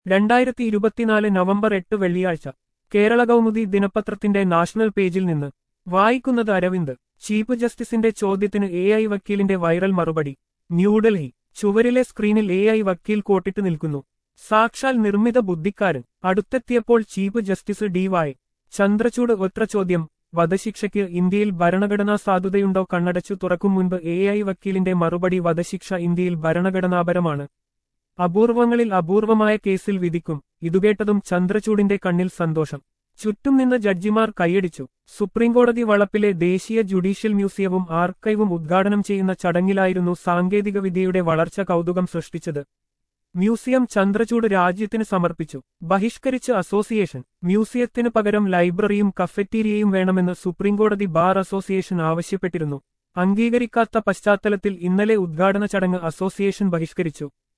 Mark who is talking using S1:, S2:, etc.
S1: രണ്ടായിരത്തി ഇരുപത്തിനാല് നവംബർ എട്ട് വെള്ളിയാഴ്ച കേരള കൗമുദി ദിനപത്രത്തിന്റെ നാഷണൽ പേജിൽ നിന്ന് വായിക്കുന്നത് അരവിന്ദ് ചീഫ് ജസ്റ്റിസിന്റെ ചോദ്യത്തിന് എ ഐ വക്കീലിന്റെ വൈറൽ മറുപടി ന്യൂഡൽഹി ചുവരിലെ സ്ക്രീനിൽ എ ഐ വക്കീൽ കോട്ടിട്ട് നിൽക്കുന്നു സാക്ഷാൽ നിർമ്മിത ബുദ്ധിക്കാരൻ അടുത്തെത്തിയപ്പോൾ chief justice D Y Chandrachud ഒത്ര ചോദ്യം വധശിക്ഷയ്ക്ക് ഇന്ത്യയിൽ ഭരണഘടനാ സാധുതയുണ്ടോ കണ്ണടച്ചു തുറക്കും മുൻപ് എ ഐ വക്കീലിന്റെ മറുപടി വധശിക്ഷ ഇന്ത്യയിൽ ഭരണഘടനാപരമാണ് അപൂർവങ്ങളിൽ അപൂർവമായ കേസിൽ വിധിക്കും ഇതുകേട്ടതും ചന്ദ്രചൂഡിന്റെ കണ്ണിൽ സന്തോഷം ചുറ്റും നിന്ന് ജഡ്ജിമാർ കൈയടിച്ചു സുപ്രീംകോടതി വളപ്പിലെ ദേശീയ ജുഡീഷ്യൽ മ്യൂസിയവും ആർക്കൈവും ഉദ്ഘാടനം ചെയ്യുന്ന ചടങ്ങിലായിരുന്നു സാങ്കേതികവിദ്യയുടെ വളർച്ച കൗതുകം സൃഷ്ടിച്ചത് മ്യൂസിയം ചന്ദ്രചൂഡ് രാജ്യത്തിന് സമർപ്പിച്ചു ബഹിഷ്കരിച്ച് അസോസിയേഷൻ മ്യൂസിയത്തിനു പകരം ലൈബ്രറിയും കഫറ്റീരിയയും വേണമെന്ന് സുപ്രീംകോടതി ബാർ അസോസിയേഷൻ ആവശ്യപ്പെട്ടിരുന്നു അംഗീകരിക്കാത്ത പശ്ചാത്തലത്തിൽ ഇന്നലെ ഉദ്ഘാടന ചടങ്ങ് അസോസിയേഷൻ ബഹിഷ്കരിച്ചു